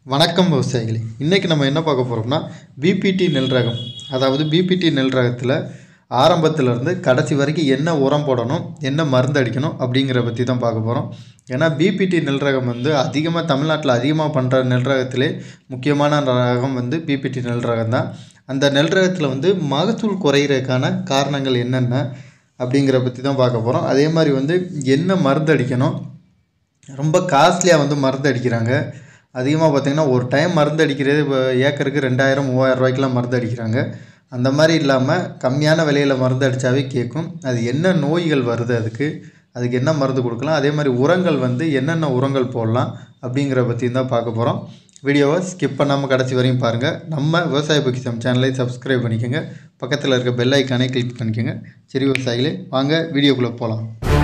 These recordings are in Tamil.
வணக்கம் விவசாயிகளே இன்றைக்கி நம்ம என்ன பார்க்க போகிறோம்னா பிபிடி நெல் ரகம் அதாவது பிபிடி நெல் ரகத்தில் ஆரம்பத்திலேருந்து கடைசி வரைக்கும் என்ன உரம் போடணும் என்ன மருந்து அடிக்கணும் அப்படிங்கிற பற்றி தான் பார்க்க போகிறோம் ஏன்னா பிபிடி நெல் ரகம் வந்து அதிகமாக தமிழ்நாட்டில் அதிகமாக பண்ணுற நெல் ரகத்திலே முக்கியமான ரகம் வந்து பிபிடி நெல் ரகம் தான் அந்த நெல் ரகத்தில் வந்து மகசூல் குறையிறதுக்கான காரணங்கள் என்னென்ன அப்படிங்கிற பற்றி தான் பார்க்க போகிறோம் அதே மாதிரி வந்து என்ன மருந்து அடிக்கணும் ரொம்ப காஸ்ட்லியாக வந்து மருந்து அடிக்கிறாங்க அதிகமாக பார்த்தீங்கன்னா ஒரு டைம் மருந்து அடிக்கிறது இப்போ ஏக்கருக்கு ரெண்டாயிரம் மூவாயிரம் ரூபாய்க்கெலாம் மருந்து அடிக்கிறாங்க அந்த மாதிரி இல்லாமல் கம்மியான விலையில் மருந்து அடித்தாவே கேட்கும் அது என்ன நோய்கள் வருது அதுக்கு அதுக்கு என்ன மருந்து கொடுக்கலாம் அதே மாதிரி உரங்கள் வந்து என்னென்ன உரங்கள் போடலாம் அப்படிங்கிற பற்றி தான் பார்க்க போகிறோம் வீடியோவை ஸ்கிப் பண்ணாமல் கடைசி வரையும் பாருங்கள் நம்ம விவசாய பொக்கிசம் சேனலை சப்ஸ்கிரைப் பண்ணிக்கோங்க பக்கத்தில் இருக்க பெல் ஐக்கானை கிளிக் பண்ணிக்கோங்க சரி விவசாயிகளே வாங்க வீடியோக்குள்ளே போகலாம்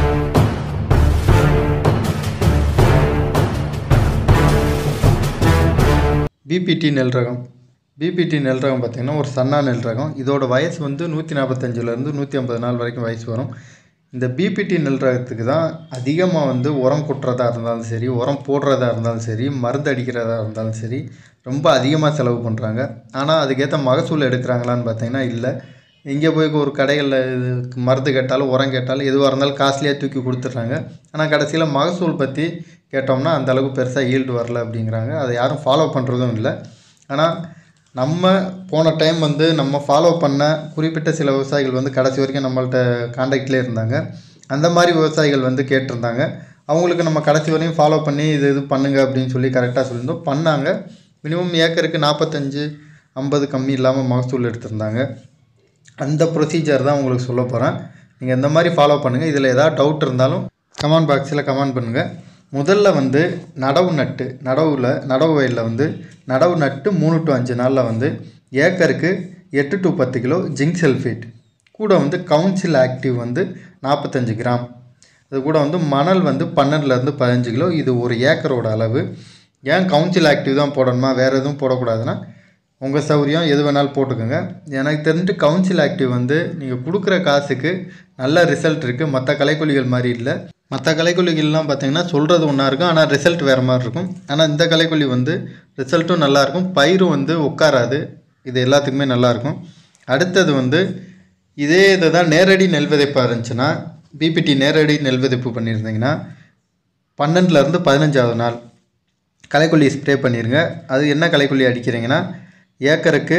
பிபிடி நெல் ரகம் பிபிடி நெல் ரகம் பார்த்திங்கன்னா ஒரு சன்னா நெல் ரகம் இதோட வயசு வந்து நூற்றி நாற்பத்தஞ்சிலேருந்து நூற்றி ஐம்பது நாள் வரைக்கும் வயசு வரும் இந்த பிபிடி நெல் ரகத்துக்கு தான் அதிகமாக வந்து உரம் கொட்டுறதா இருந்தாலும் சரி உரம் போடுறதா இருந்தாலும் சரி மருந்து அடிக்கிறதா இருந்தாலும் சரி ரொம்ப அதிகமாக செலவு பண்ணுறாங்க ஆனால் அதுக்கேற்ற மகசூல் எடுக்கிறாங்களான்னு பார்த்தீங்கன்னா இல்லை இங்கே போய் ஒரு கடைகளில் இது மருந்து கேட்டாலும் உரம் கேட்டாலும் எதுவாக இருந்தாலும் காஸ்ட்லியாக தூக்கி கொடுத்துட்றாங்க ஆனால் கடைசியில் மகசூல் பற்றி கேட்டோம்னா அந்த அளவுக்கு பெருசாக ஈல்டு வரல அப்படிங்கிறாங்க அதை யாரும் ஃபாலோ பண்ணுறதும் இல்லை ஆனால் நம்ம போன டைம் வந்து நம்ம ஃபாலோ பண்ண குறிப்பிட்ட சில விவசாயிகள் வந்து கடைசி வரைக்கும் நம்மள்ட்ட காண்டாக்ட்லேயே இருந்தாங்க அந்த மாதிரி விவசாயிகள் வந்து கேட்டிருந்தாங்க அவங்களுக்கு நம்ம கடைசி வரையும் ஃபாலோ பண்ணி இது இது பண்ணுங்க அப்படின்னு சொல்லி கரெக்டாக சொல்லியிருந்தோம் பண்ணாங்க மினிமம் ஏக்கருக்கு நாற்பத்தஞ்சு ஐம்பது கம்மி இல்லாமல் மகசூல் எடுத்திருந்தாங்க அந்த ப்ரொசீஜர் தான் உங்களுக்கு சொல்ல போகிறேன் நீங்கள் இந்த மாதிரி ஃபாலோ பண்ணுங்கள் இதில் ஏதாவது டவுட் இருந்தாலும் கமெண்ட் பாக்ஸில் கமெண்ட் பண்ணுங்கள் முதல்ல வந்து நடவு நட்டு நடவில் நடவு வயலில் வந்து நடவு நட்டு மூணு டு அஞ்சு நாளில் வந்து ஏக்கருக்கு எட்டு டு பத்து கிலோ ஜிங்க் சல்ஃபேட் கூட வந்து கவுன்சில் ஆக்டிவ் வந்து நாற்பத்தஞ்சு கிராம் அது கூட வந்து மணல் வந்து பன்னெண்டுலேருந்து பதினஞ்சு கிலோ இது ஒரு ஏக்கரோட அளவு ஏன் கவுன்சில் ஆக்டிவ் தான் போடணுமா வேறு எதுவும் போடக்கூடாதுன்னா உங்கள் சௌரியம் எது வேணாலும் போட்டுக்கோங்க எனக்கு தெரிஞ்சு கவுன்சில் ஆக்டிவ் வந்து நீங்கள் கொடுக்குற காசுக்கு நல்ல ரிசல்ட் இருக்குது மற்ற கலைக்கொல்லிகள் மாதிரி இல்லை மற்ற கலைக்கொல்லிகள்லாம் பார்த்தீங்கன்னா சொல்கிறது ஒன்றா இருக்கும் ஆனால் ரிசல்ட் வேறு மாதிரி இருக்கும் ஆனால் இந்த கலைக்கொல்லி வந்து ரிசல்ட்டும் நல்லாயிருக்கும் பயிரும் வந்து உட்காராது இது எல்லாத்துக்குமே நல்லாயிருக்கும் அடுத்தது வந்து இதே இதை தான் நேரடி நெல் விதைப்பாக இருந்துச்சுன்னா பிபிடி நேரடி நெல் விதைப்பு பண்ணியிருந்தீங்கன்னா பன்னெண்டுலேருந்து பதினஞ்சாவது நாள் களைக்கொல்லி ஸ்ப்ரே பண்ணிடுங்க அது என்ன களைக்கொல்லி அடிக்கிறீங்கன்னா ஏக்கருக்கு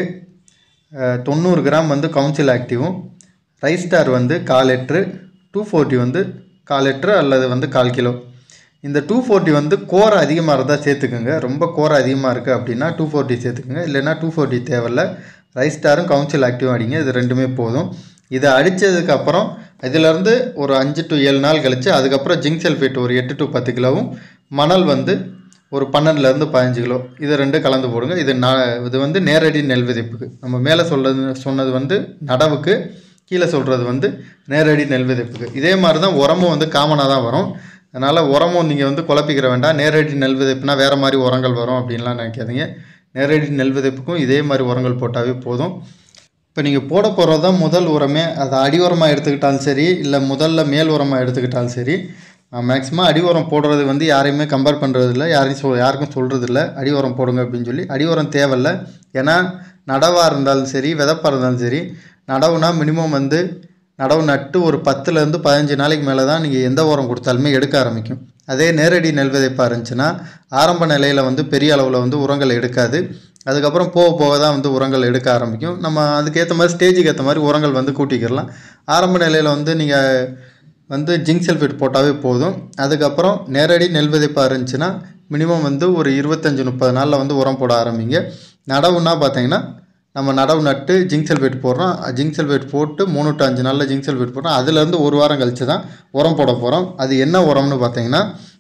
அஹ், தொண்ணூறு கிராம் வந்து கவுன்சில் ஆக்டிவும் ரைஸ் ஸ்டார் வந்து கால் லிட்ரு டூ ஃபோர்ட்டி வந்து கால் லிட்ரு அல்லது வந்து கால் கிலோ இந்த டூ ஃபோர்ட்டி வந்து கோரை அதிகமாக இருந்தால் சேர்த்துக்குங்க ரொம்ப கோரை அதிகமாக இருக்குது அப்படின்னா டூ ஃபோர்ட்டி சேர்த்துக்குங்க இல்லைன்னா டூ ஃபோர்ட்டி தேவையில்ல ரைஸ் ஸ்டாரும் கவுன்சில் ஆக்டிவும் அடிங்க இது ரெண்டுமே போதும் இதை அடித்ததுக்கப்புறம் இதிலேருந்து ஒரு அஞ்சு டு ஏழு நாள் கழித்து அதுக்கப்புறம் ஜிங்க் சல்ஃபேட் ஒரு எட்டு டு பத்து கிலோவும் மணல் வந்து ஒரு பன்னெண்டுலேருந்து பதினஞ்சு கிலோ இது ரெண்டு கலந்து போடுங்க இது ந இது வந்து நேரடி நெல் விதைப்புக்கு நம்ம மேலே சொல்றது சொன்னது வந்து நடவுக்கு கீழே சொல்கிறது வந்து நேரடி நெல் விதைப்புக்கு இதே மாதிரி தான் உரமும் வந்து காமனாக தான் வரும் அதனால் உரமும் நீங்கள் வந்து குழப்பிக்கிற வேண்டாம் நேரடி நெல் விதைப்புனா வேறு மாதிரி உரங்கள் வரும் அப்படின்லாம் நினைக்காதீங்க நேரடி நெல் விதைப்புக்கும் இதே மாதிரி உரங்கள் போட்டாவே போதும் இப்போ நீங்கள் போட போகிறது தான் முதல் உரமே அது அடி உரமாக எடுத்துக்கிட்டாலும் சரி இல்லை முதல்ல மேல் உரமாக எடுத்துக்கிட்டாலும் சரி மேக்ஸிமம் அடி உரம் போடுறது வந்து யாரையுமே கம்பேர் பண்ணுறது இல்லை யாரையும் சொல் யாருக்கும் சொல்கிறது இல்லை அடி உரம் போடுங்க அப்படின்னு சொல்லி அடி உரம் தேவையில்ல ஏன்னா நடவாக இருந்தாலும் சரி விதப்பாக இருந்தாலும் சரி நடவுனா மினிமம் வந்து நடவு நட்டு ஒரு பத்துலேருந்து பதினஞ்சு நாளைக்கு மேலே தான் நீங்கள் எந்த உரம் கொடுத்தாலுமே எடுக்க ஆரம்பிக்கும் அதே நேரடி நெல் விதைப்பாக இருந்துச்சுன்னா ஆரம்ப நிலையில் வந்து பெரிய அளவில் வந்து உரங்கள் எடுக்காது அதுக்கப்புறம் போக போக தான் வந்து உரங்கள் எடுக்க ஆரம்பிக்கும் நம்ம அதுக்கேற்ற மாதிரி ஸ்டேஜுக்கு ஏற்ற மாதிரி உரங்கள் வந்து கூட்டிக்கிடலாம் ஆரம்ப நிலையில் வந்து நீங்கள் வந்து ஜிங்க் சல்ஃபேட் போட்டாவே போதும் அதுக்கப்புறம் நேரடி நெல் விதைப்பாக இருந்துச்சுன்னா மினிமம் வந்து ஒரு இருபத்தஞ்சி முப்பது நாளில் வந்து உரம் போட ஆரம்பிங்க நடவுன்னா பார்த்தீங்கன்னா நம்ம நடவு நட்டு ஜிங்க் சல்ஃபேட் போடுறோம் ஜிங்க் சல்ஃபேட் போட்டு மூணு டு அஞ்சு நாளில் ஜிங்க் சல்ஃபேட் போடுறோம் அதுலேருந்து ஒரு வாரம் கழிச்சு தான் உரம் போட போகிறோம் அது என்ன உரம்னு பார்த்தீங்கன்னா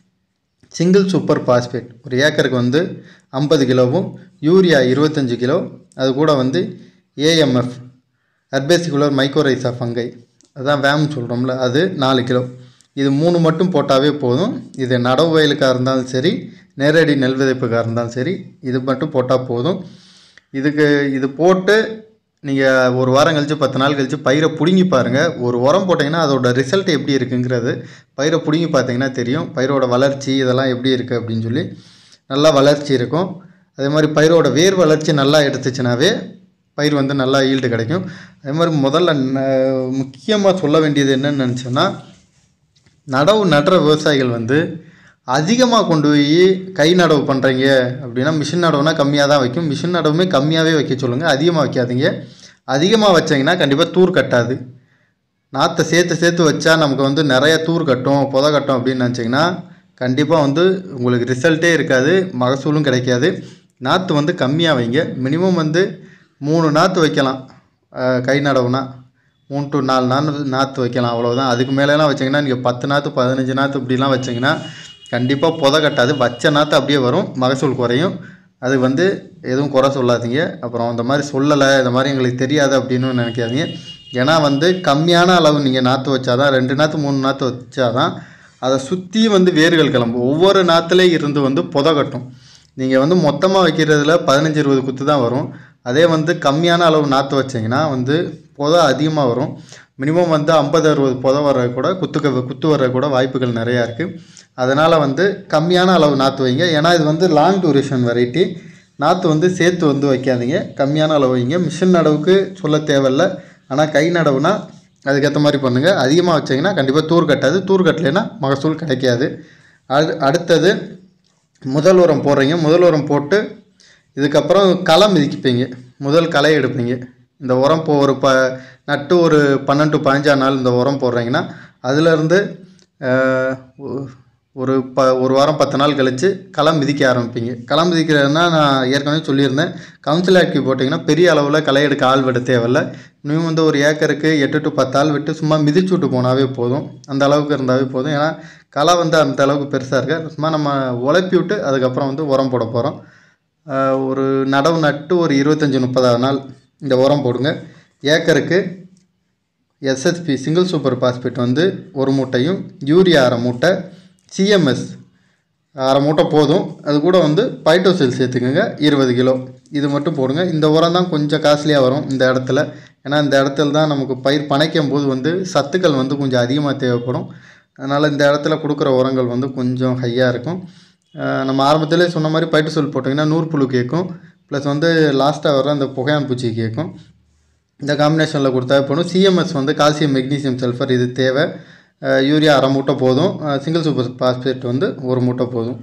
சிங்கிள் சூப்பர் பாஸ்பேட் ஒரு ஏக்கருக்கு வந்து ஐம்பது கிலோவும் யூரியா இருபத்தஞ்சு கிலோ அது கூட வந்து ஏஎம்எஃப் அர்பேசிகுலர் மைக்ரோரைசா ஃபங்கை அதான் வேம் சொல்கிறோம்ல அது நாலு கிலோ இது மூணு மட்டும் போட்டாவே போதும் இது நடவு வயலுக்காக இருந்தாலும் சரி நேரடி நெல் விதைப்புக்காக இருந்தாலும் சரி இது மட்டும் போட்டால் போதும் இதுக்கு இது போட்டு நீங்கள் ஒரு வாரம் கழித்து பத்து நாள் கழித்து பயிரை பிடுங்கி பாருங்கள் ஒரு உரம் போட்டிங்கன்னா அதோட ரிசல்ட் எப்படி இருக்குங்கிறது பயிரை பிடுங்கி பார்த்தீங்கன்னா தெரியும் பயிரோட வளர்ச்சி இதெல்லாம் எப்படி இருக்குது அப்படின்னு சொல்லி நல்லா வளர்ச்சி இருக்கும் அதே மாதிரி பயிரோட வேர் வளர்ச்சி நல்லா எடுத்துச்சுனாவே பயிர் வந்து நல்லா ஈல்டு கிடைக்கும் அதே மாதிரி முதல்ல முக்கியமாக சொல்ல வேண்டியது என்னன்னு நினச்சோன்னா நடவு நடுற விவசாயிகள் வந்து அதிகமாக கொண்டு போய் கை நடவு பண்ணுறீங்க அப்படின்னா மிஷின் நடவுனா கம்மியாக தான் வைக்கும் மிஷின் நடவுமே கம்மியாகவே வைக்க சொல்லுங்கள் அதிகமாக வைக்காதீங்க அதிகமாக வச்சிங்கன்னா கண்டிப்பாக தூர் கட்டாது நாற்றை சேர்த்து சேர்த்து வச்சா நமக்கு வந்து நிறைய தூர் கட்டும் புதை கட்டும் அப்படின்னு நினச்சிங்கன்னா கண்டிப்பாக வந்து உங்களுக்கு ரிசல்ட்டே இருக்காது மகசூலும் கிடைக்காது நாற்று வந்து கம்மியாக வைங்க மினிமம் வந்து மூணு நாற்று வைக்கலாம் அஹ், கை நடவுனா மூணு டு நாலு நாள் நாற்று வைக்கலாம் அவ்வளோதான் அதுக்கு மேலெலாம் வச்சிங்கன்னா நீங்கள் பத்து நாற்று பதினஞ்சு நாற்று இப்படிலாம் வச்சிங்கன்னா கண்டிப்பாக புதை கட்டாது வச்ச நாற்று அப்படியே வரும் மகசூல் குறையும் அது வந்து எதுவும் குறை சொல்லாதீங்க அப்புறம் இந்த மாதிரி சொல்லலை இந்த மாதிரி எங்களுக்கு தெரியாது அப்படின்னு நினைக்காதீங்க ஏன்னா வந்து கம்மியான அளவு நீங்கள் நாற்று வச்சாதான் ரெண்டு நாற்று மூணு நாற்று வச்சாதான் அதை சுற்றி வந்து வேர்கள் கிளம்பும் ஒவ்வொரு நாற்றுல இருந்து வந்து புதை கட்டும் நீங்கள் வந்து மொத்தமாக வைக்கிறதுல பதினஞ்சு இருபது குத்து தான் வரும் அதே வந்து கம்மியான அளவு நாற்று வச்சிங்கன்னா வந்து புதை அதிகமாக வரும் மினிமம் வந்து ஐம்பது அறுபது புதை வர்ற கூட குத்துக்க குத்து வர்ற கூட வாய்ப்புகள் நிறையா இருக்குது அதனால் வந்து கம்மியான அளவு நாற்று வைங்க ஏன்னா இது வந்து லாங் டூரேஷன் வெரைட்டி நாற்று வந்து சேர்த்து வந்து வைக்காதீங்க கம்மியான அளவு வைங்க மிஷின் நடவுக்கு சொல்ல தேவையில்ல ஆனால் கை நடவுனா அதுக்கேற்ற மாதிரி பண்ணுங்கள் அதிகமாக வச்சிங்கன்னா கண்டிப்பாக தூர் கட்டாது தூர் கட்டலைன்னா மகசூல் கிடைக்காது அது அடுத்தது முதல் உரம் போடுறீங்க முதல் உரம் போட்டு இதுக்கப்புறம் களை மிதிப்பீங்க முதல் களை எடுப்பீங்க இந்த உரம் இப்போ ஒரு ப நட்டு ஒரு பன்னெண்டு டு பதினஞ்சாம் நாள் இந்த உரம் போடுறீங்கன்னா அதுலேருந்து ஒரு ப ஒரு வாரம் பத்து நாள் கழித்து களை மிதிக்க ஆரம்பிப்பீங்க களை மிதிக்கிறதுனா நான் ஏற்கனவே சொல்லியிருந்தேன் கவுன்சில் ஆக்கி போட்டிங்கன்னா பெரிய அளவில் களை எடுக்க ஆள் விட தேவையில்ல இன்னும் வந்து ஒரு ஏக்கருக்கு எட்டு டு பத்து ஆள் விட்டு சும்மா மிதிச்சு விட்டு போனாவே போதும் அந்த அளவுக்கு இருந்தாவே போதும் ஏன்னா களை வந்து அந்த அளவுக்கு பெருசாக இருக்கு சும்மா நம்ம உழப்பி விட்டு அதுக்கப்புறம் வந்து உரம் போட போகிறோம் ஒரு நடவு நட்டு ஒரு இருபத்தஞ்சி முப்பதாவது நாள் இந்த உரம் போடுங்க ஏக்கருக்கு எஸ்எஸ்பி சிங்கிள் சூப்பர் பாஸ்பேட் வந்து ஒரு மூட்டையும் யூரியா அரை மூட்டை சிஎம்எஸ் அரை மூட்டை போதும் அது கூட வந்து பைட்டோசெல் சேர்த்துக்கோங்க இருபது கிலோ இது மட்டும் போடுங்க இந்த உரம் தான் கொஞ்சம் காஸ்ட்லியாக வரும் இந்த இடத்துல ஏன்னா இந்த இடத்துல தான் நமக்கு பயிர் பனைக்கும் போது வந்து சத்துக்கள் வந்து கொஞ்சம் அதிகமாக தேவைப்படும் அதனால் இந்த இடத்துல கொடுக்குற உரங்கள் வந்து கொஞ்சம் ஹையாக இருக்கும் அஹ் நம்ம ஆரம்பத்திலே சொன்ன மாதிரி பைட்டோசெல் போட்டிங்கன்னா நூற்புழு கேட்கும் ப்ளஸ் வந்து லாஸ்ட்டாக வர அந்த புகையான் பூச்சி கேட்கும் இந்த காம்பினேஷனில் கொடுத்தா போதும் சிஎம்எஸ் வந்து கால்சியம் மெக்னீசியம் சல்ஃபர் இது தேவை அஹ் யூரியா அரை மூட்டை போதும் சிங்கிள் சூப்பர் பாஸ்பேட் வந்து ஒரு மூட்டை போதும்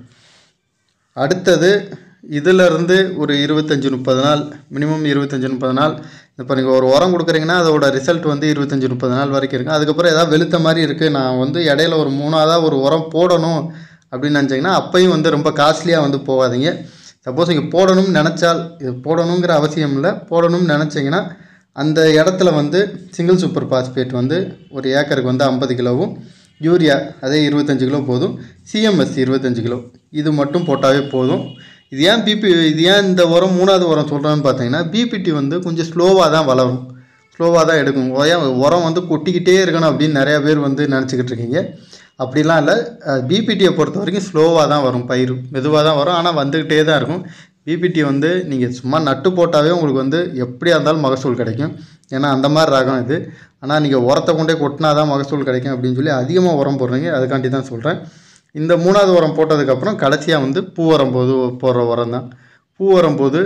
அடுத்தது இதிலிருந்து ஒரு இருபத்தஞ்சி முப்பது நாள் மினிமம் இருபத்தஞ்சி முப்பது நாள் இப்போ நீங்கள் ஒரு உரம் கொடுக்குறீங்கன்னா அதோட ரிசல்ட் வந்து இருபத்தஞ்சி முப்பது நாள் வரைக்கும் இருக்கும் அதுக்கப்புறம் ஏதாவது வெளுத்த மாதிரி இருக்குது நான் வந்து இடையில ஒரு மூணாவதாக ஒரு உரம் போடணும் அப்படின்னு நினச்சிங்கன்னா அப்பையும் வந்து ரொம்ப காஸ்ட்லியாக வந்து போகாதீங்க சப்போஸ் இங்கே போடணும்னு நினச்சால் இது போடணுங்கிற அவசியம் இல்லை போடணும்னு நினச்சிங்கன்னா அந்த இடத்துல வந்து சிங்கிள் சூப்பர் பாஸ்பேட் வந்து ஒரு ஏக்கருக்கு வந்து ஐம்பது கிலோவும் யூரியா அதே இருபத்தஞ்சு கிலோ போதும் சிஎம்எஸ் இருபத்தஞ்சு கிலோ இது மட்டும் போட்டாவே போதும் இது ஏன் பிபி இது ஏன் இந்த உரம் மூணாவது உரம் சொல்கிறேன்னு பார்த்தீங்கன்னா பிபிடி வந்து கொஞ்சம் ஸ்லோவாக தான் வளரும் ஸ்லோவாக தான் எடுக்கும் உரம் உரம் வந்து கொட்டிக்கிட்டே இருக்கணும் அப்படின்னு நிறையா பேர் வந்து நினச்சிக்கிட்டு இருக்கீங்க அப்படிலாம் இல்லை பிபிடியை பொறுத்த வரைக்கும் ஸ்லோவாக தான் வரும் பயிர் மெதுவாக தான் வரும் ஆனால் வந்துக்கிட்டே தான் இருக்கும் பிபிடி வந்து நீங்கள் சும்மா நட்டு போட்டாவே உங்களுக்கு வந்து எப்படியா இருந்தாலும் மகசூல் கிடைக்கும் ஏன்னா அந்த மாதிரி ரகம் இது ஆனால் நீங்கள் உரத்தை கொண்டே கொட்டினா தான் மகசூல் கிடைக்கும் அப்படின்னு சொல்லி அதிகமாக உரம் போடுறீங்க அதுக்காண்டி தான் சொல்கிறேன் இந்த மூணாவது உரம் போட்டதுக்கப்புறம் கடைசியாக வந்து பூ உரம் போது போடுற உரம் தான் பூ உரம் போது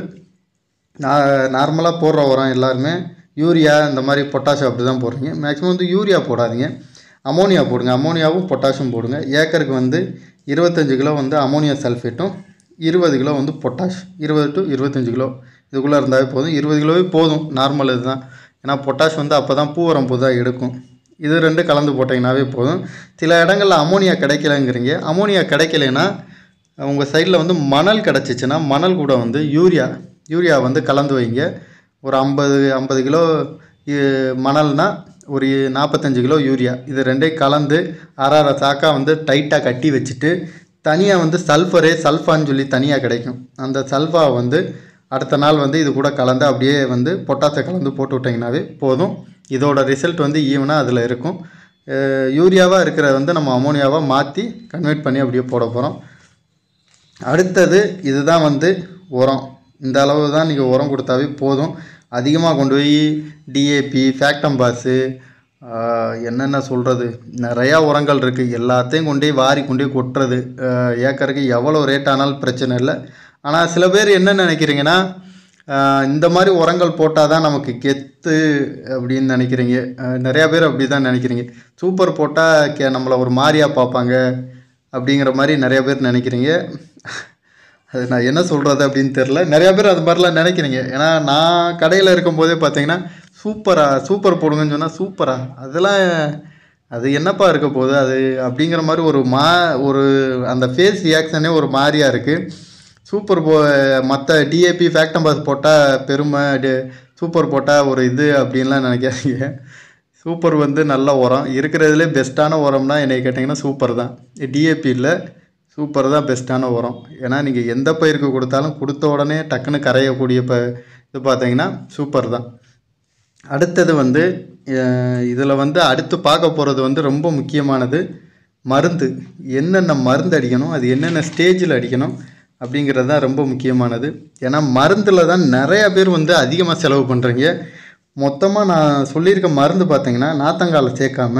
நான் நார்மலாக போடுற உரம் எல்லாருமே யூரியா இந்த மாதிரி பொட்டாஷ் அப்படி தான் போடுறீங்க மேக்ஸிமம் வந்து யூரியா போடாதீங்க அமோனியா போடுங்க அமோனியாவும் பொட்டாஷும் போடுங்க ஏக்கருக்கு வந்து இருபத்தஞ்சு கிலோ வந்து அமோனியா சல்ஃபேட்டும் இருபது கிலோ வந்து பொட்டாஷ் இருபது டு இருபத்தஞ்சு கிலோ இதுக்குள்ளே இருந்தாவே போதும் இருபது கிலோவே போதும் நார்மல் இதுதான் ஏன்னா பொட்டாஷ் வந்து அப்போ தான் பூ உரம் புதாக எடுக்கும் இது ரெண்டு கலந்து போட்டிங்கனாவே போதும் சில இடங்களில் அமோனியா கிடைக்கலங்கிறீங்க அமோனியா கிடைக்கலைன்னா உங்கள் சைடில் வந்து மணல் கிடச்சிச்சின்னா மணல் கூட வந்து யூரியா யூரியா வந்து கலந்து வைங்க ஒரு ஐம்பது ஐம்பது கிலோ இ- மணல்னா ஒரு நாற்பத்தஞ்சு கிலோ யூரியா இது ரெண்டையும் கலந்து அரை அரை சாக்கா வந்து டைட்டாக கட்டி வச்சுட்டு தனியாக வந்து சல்ஃபரே சல்ஃபான்னு சொல்லி தனியாக கிடைக்கும் அந்த சல்ஃபா வந்து அடுத்த நாள் வந்து இது கூட கலந்து அப்படியே வந்து பொட்டாசை கலந்து போட்டு விட்டிங்கனாவே போதும் இதோட ரிசல்ட் வந்து ஈவனாக அதில் இருக்கும் யூரியாவாக இருக்கிற வந்து நம்ம அமோனியாவாக மாற்றி கன்வெர்ட் பண்ணி அப்படியே போட போகிறோம் அடுத்தது இதுதான் வந்து உரம் இந்த அளவு தான் நீங்கள் உரம் கொடுத்தாவே போதும் அதிகமாக கொண்டு போய் டிஏபி ஃபேக்டம்பாஸு என்னென்ன சொல்கிறது நிறையா உரங்கள் இருக்குது எல்லாத்தையும் கொண்டு போய் வாரி கொண்டு போய் கொட்டுறது ஆஹ் ஏக்கருக்கு எவ்வளோ ரேட் ஆனாலும் பிரச்சனை இல்லை ஆனால் சில பேர் என்ன நினைக்கிறீங்கன்னா ஆஹ் இந்த மாதிரி உரங்கள் போட்டால் தான் நமக்கு கெத்து அப்படின்னு நினைக்கிறீங்க ஆஹ் நிறையா பேர் அப்படி தான் நினைக்கிறீங்க சூப்பர் போட்டால் கே நம்மளை ஒரு மாதிரியாக பார்ப்பாங்க அப்படிங்கிற மாதிரி நிறைய பேர் நினைக்கிறீங்க அது நான் என்ன சொல்கிறது அப்படின்னு தெரில நிறையா பேர் அது மாதிரிலாம் நினைக்கிறீங்க ஏன்னா நான் கடையில் இருக்கும்போதே பார்த்தீங்கன்னா சூப்பரா சூப்பர் போடுங்கன்னு சொன்னால் சூப்பரா அதெல்லாம் அது என்னப்பா இருக்க போகுது அது அப்படிங்கிற மாதிரி ஒரு மா ஒரு அந்த ஃபேஸ் ரியாக்ஷனே ஒரு மாதிரியாக இருக்குது சூப்பர் போ மற்ற டிஏபி ஃபேக்டம்பாஸ் போட்டால் பெருமை டி- சூப்பர் போட்டால் ஒரு இது அப்படின்லாம் நினைக்காதீங்க சூப்பர் வந்து நல்ல உரம் இருக்கிறதுலே பெஸ்ட்டான உரம்னா என்னை கேட்டிங்கன்னா சூப்பர் தான் டிஏபி இல்லை சூப்பர் தான் பெஸ்ட்டான உரம் ஏன்னா நீங்கள் எந்த பயிருக்கு கொடுத்தாலும் கொடுத்த உடனே டக்குன்னு கரையக்கூடிய ப இது பார்த்தீங்கன்னா சூப்பர் தான் அடுத்தது வந்து இதில் வந்து அடுத்து பார்க்க போகிறது வந்து ரொம்ப முக்கியமானது மருந்து என்னென்ன மருந்து அடிக்கணும் அது என்னென்ன ஸ்டேஜில் அடிக்கணும் அப்படிங்கிறது தான் ரொம்ப முக்கியமானது ஏன்னா மருந்தில் தான் நிறையா பேர் வந்து அதிகமாக செலவு பண்ணுறீங்க மொத்தமாக நான் சொல்லியிருக்க மருந்து பார்த்தீங்கன்னா நாத்தங்கால சேர்க்காம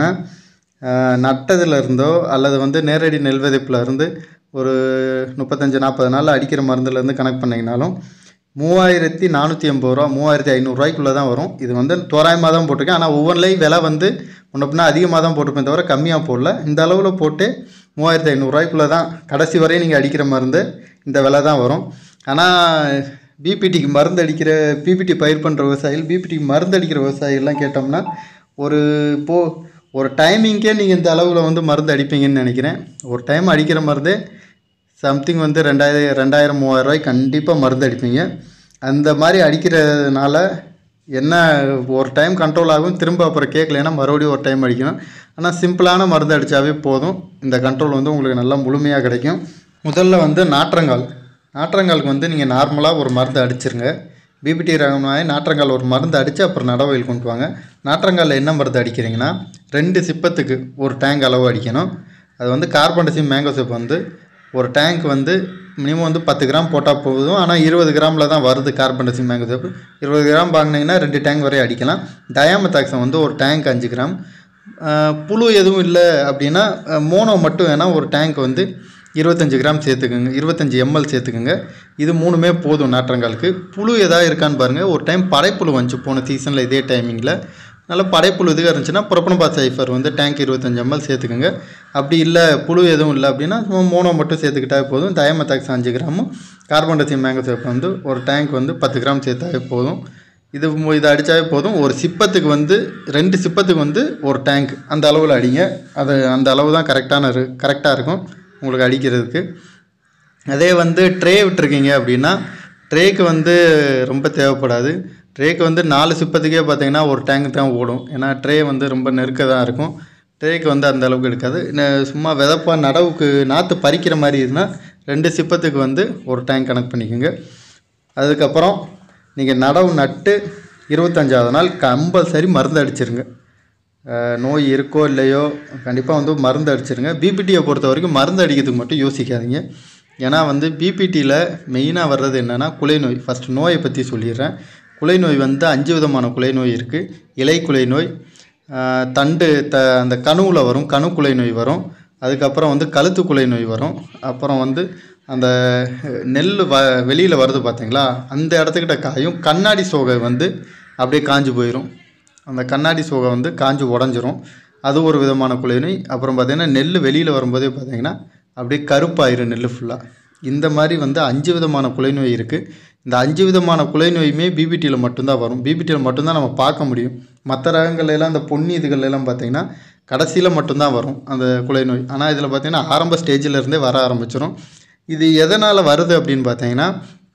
ஆஹ், நட்டதுல இருந்தோ அல்லது வந்து நேரடி நெல் விதைப்புல இருந்து ஒரு முப்பத்தஞ்சு நாற்பது நாள் அடிக்கிற மருந்துலேருந்து கணக்கு பண்ணிங்கனாலும் மூவாயிரத்தி நானூற்றி எண்பது ரூபா மூவாயிரத்தி ஐநூறுரூவாய்க்குள்ளே தான் வரும் இது வந்து தோராயமாக தான் போட்டிருக்கேன் ஆனால் ஒவ்வொன்றிலையும் விலை வந்து முன்ன பின்ன அதிகமாக தான் போட்டிருப்பேன் தவிர கம்மியாக போடல இந்த அளவில் போட்டு மூவாயிரத்தி ஐநூறுரூவாய்க்குள்ளே தான் கடைசி வரையும் நீங்கள் அடிக்கிற மருந்து இந்த விலை தான் வரும் ஆனால் பிபிடிக்கு மருந்து அடிக்கிற பிபிடி பயிர் பண்ணுற விவசாயிகள் பிபிடிக்கு மருந்து அடிக்கிற விவசாயிகள்லாம் கேட்டோம்னா ஒரு இப்போ ஒரு டைமிங்க்கே நீங்கள் இந்த அளவில் வந்து மருந்து அடிப்பீங்கன்னு நினைக்கிறேன் ஒரு டைம் அடிக்கிற மருந்தே சம்திங் வந்து ரெண்டாயிரம் ரெண்டாயிரம் மூவாயிரம் ரூபாய்க்கு கண்டிப்பாக மருந்து அடிப்பீங்க அந்த மாதிரி அடிக்கிறதுனால என்ன ஒரு டைம் கண்ட்ரோல் ஆகும் திரும்ப அப்புறம் கேட்கலைன்னா மறுபடியும் ஒரு டைம் அடிக்கணும் ஆனால் சிம்பிளான மருந்து அடித்தாவே போதும் இந்த கண்ட்ரோல் வந்து உங்களுக்கு நல்லா முழுமையாக கிடைக்கும் முதல்ல வந்து நாற்றங்கால் நாற்றங்காலுக்கு வந்து நீங்கள் நார்மலாக ஒரு மருந்து அடிச்சிருங்க பிபிடி ரகமாய் நாற்றங்கால் ஒரு மருந்து அடித்து அப்புறம் நடவயில் கொண்டு வாங்க நாற்றங்காலில் என்ன மருந்து அடிக்கிறீங்கன்னா ரெண்டு சிப்பத்துக்கு ஒரு டேங்க் அளவு அடிக்கணும் அது வந்து கார்பன்டசிம் மேங்கோ சிப் வந்து ஒரு டேங்க் வந்து மினிமம் வந்து பத்து கிராம் போட்டால் போதும் ஆனால் இருபது கிராமில் தான் வருது கார்பன்டசிம் மேங்கோ சிப் இருபது கிராம் வாங்கினீங்கன்னா ரெண்டு டேங்க் வரை அடிக்கலாம் டயாமத்தாக்சம் வந்து ஒரு டேங்க் அஞ்சு கிராம் ஆஹ் புழு எதுவும் இல்லை அப்படின்னா ஆஹ் மோனோ மட்டும் வேணால் ஒரு டேங்க் வந்து இருபத்தஞ்சி கிராம் சேர்த்துக்குங்க இருபத்தஞ்சி எம்எல் சேர்த்துக்குங்க இது மூணுமே போதும் நாற்றங்காலுக்கு புழு எதாவது இருக்கான்னு பாருங்கள் ஒரு டைம் படைப்புழு வந்துச்சு போன சீசனில் இதே டைமிங்கில் நல்ல படைப்புழு இதுவாக இருந்துச்சுன்னா புறப்பனபா சைஃபர் வந்து டேங்க் இருபத்தஞ்சி எம்எல் சேர்த்துக்குங்க அப்படி இல்லை புழு எதுவும் இல்லை அப்படின்னா சும்மா மோனோ மட்டும் சேர்த்துக்கிட்டாவே போதும் டயமத்தாக்ஸ் அஞ்சு கிராமும் கார்பன் டை மேங்கோ சேப் வந்து ஒரு டேங்க் வந்து பத்து கிராம் சேர்த்தாவே போதும் இது மு- இதை அடித்தாவே போதும் ஒரு சிப்பத்துக்கு வந்து ரெண்டு சிப்பத்துக்கு வந்து ஒரு டேங்க் அந்த அளவில் அடிங்க அது அந்த அளவு தான் கரெக்டான இரு கரெக்டாக இருக்கும் உங்களுக்கு அடிக்கிறதுக்கு அதே வந்து ட்ரே விட்டுருக்கீங்க அப்படின்னா ட்ரேக்கு வந்து ரொம்ப தேவைப்படாது ட்ரேக்கு வந்து நாலு சிப்பத்துக்கே பார்த்தீங்கன்னா ஒரு டேங்க் தான் ஓடும் ஏன்னா ட்ரே வந்து ரொம்ப நெருக்க தான் இருக்கும் ட்ரேக்கு வந்து அந்த அளவுக்கு எடுக்காது ந- சும்மா விதப்பா நடவுக்கு நாற்று பறிக்கிற மாதிரி இருந்தால் ரெண்டு சிப்பத்துக்கு வந்து ஒரு டேங்க் கனெக்ட் பண்ணிக்கோங்க அதுக்கப்புறம் நீங்கள் நடவு நட்டு இருபத்தஞ்சாவது நாள் கம்பல்சரி மருந்து அடிச்சிருங்க அஹ் நோய் இருக்கோ இல்லையோ கண்டிப்பாக வந்து மருந்து அடிச்சிருங்க பிபிடியை பொறுத்த வரைக்கும் மருந்து அடிக்கிறதுக்கு மட்டும் யோசிக்காதீங்க ஏன்னா வந்து பிபிடியில் மெயினாக வர்றது என்னென்னா குலை நோய் ஃபஸ்ட்டு நோயை பற்றி சொல்லிடுறேன் குலை நோய் வந்து அஞ்சு விதமான குலை நோய் இருக்குது இலை குலை நோய் அஹ் தண்டு த அந்த கணுவில் வரும் கணு குலை நோய் வரும் அதுக்கப்புறம் வந்து கழுத்து குலை நோய் வரும் அப்புறம் வந்து அந்த நெல் வ வெளியில் வருது பார்த்தீங்களா அந்த இடத்துக்கிட்ட காயும் கண்ணாடி சோகை வந்து அப்படியே காஞ்சு போயிடும் அந்த கண்ணாடி சோகை வந்து காஞ்சு உடஞ்சிரும் அது ஒரு விதமான குலை நோய் அப்புறம் பார்த்தீங்கன்னா நெல் வெளியில் வரும்போதே பார்த்தீங்கன்னா அப்படியே கருப்பாயிரும் நெல் ஃபுல்லாக இந்த மாதிரி வந்து அஞ்சு விதமான குலை நோய் இருக்குது இந்த அஞ்சு விதமான குலை நோயுமே பிபிடியில் மட்டும்தான் வரும் பிபிடியில் மட்டும்தான் நம்ம பார்க்க முடியும் மற்ற ரகங்கள்ல எல்லாம் இந்த பொன்னி இதுகள்ல எல்லாம் பார்த்தீங்கன்னா கடைசியில் மட்டும்தான் வரும் அந்த குலை நோய் ஆனால் இதில் பார்த்தீங்கன்னா ஆரம்ப ஸ்டேஜில் இருந்தே வர ஆரம்பிச்சிடும் இது எதனால் வருது அப்படின்னு பார்த்தீங்கன்னா